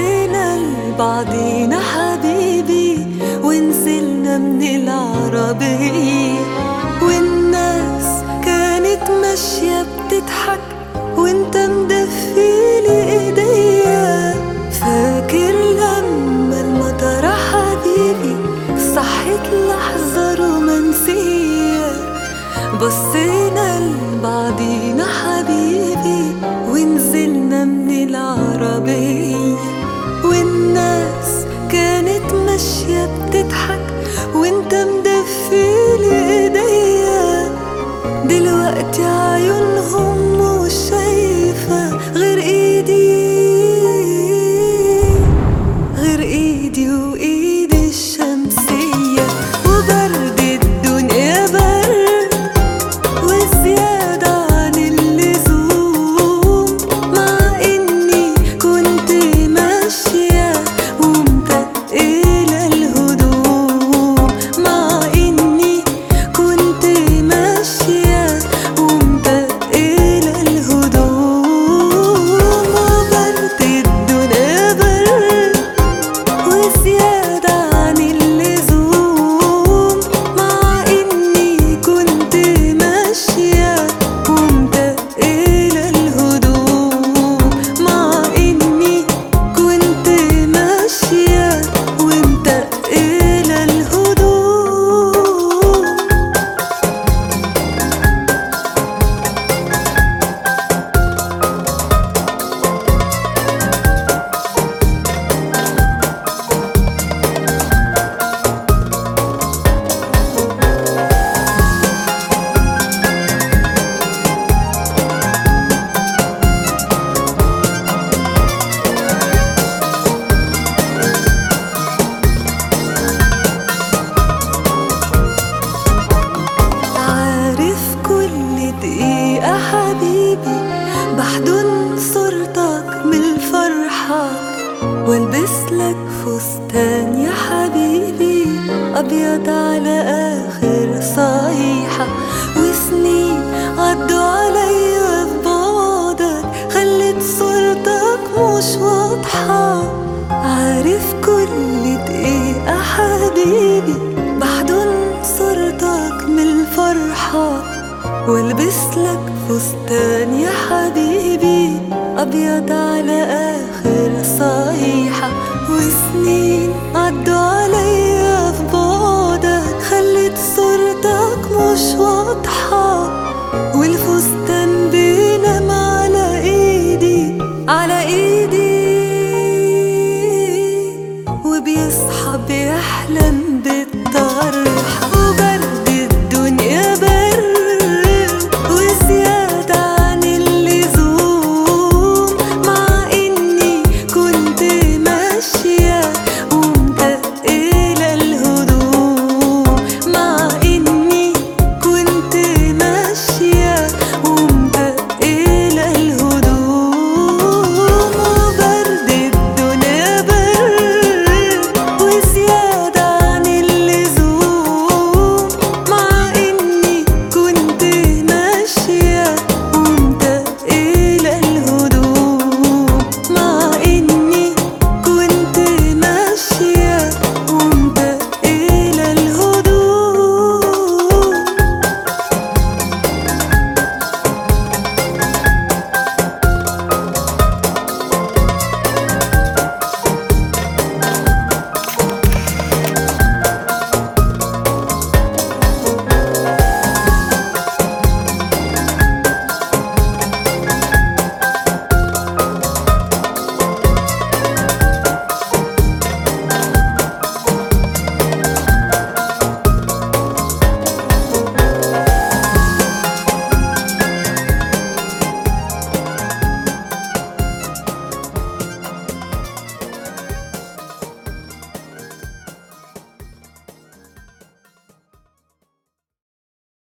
بصينا لبعضينا حبيبي ونزلنا من العربية والناس كانت ماشية بتضحك وانت مدفيلي ايديا فاكر لما المطر حبيبي صحت لحظة رومانسية بصينا لبعضينا حبيبي ونزلنا من العربية والناس كانت ماشية بتضحك وانت مدفيلي ايديا دلوقتي عيونهم مش شايفة غير ايدي غير ايدي وايدي الشمسية وبرد الدنيا برد وزيادة عن اللزوم مع إني كنت ماشية ومتقلة الهدوم مع إني كنت ماشية ومتقلة الهدوم وبرد الدنيا برد وزيادة عن اللزوم مع إني كنت ماشية ومتقلة الهدوم مع إني كنت ماشية ومتقلة الهدوم عارف كل دقيقة حبيبي بحضن صورتك من الفرحة والبس لك فستان يا حبيبي أبيض على آخر صيحة وسنين عدوا عليا في بعدك خلت صورتك مش واضحة عارف كل دقيقة حبيبي بحضن صورتك من الفرحة والبس لك فستان يا حبيبي أبيض على آخر صيحة وسنين عدوا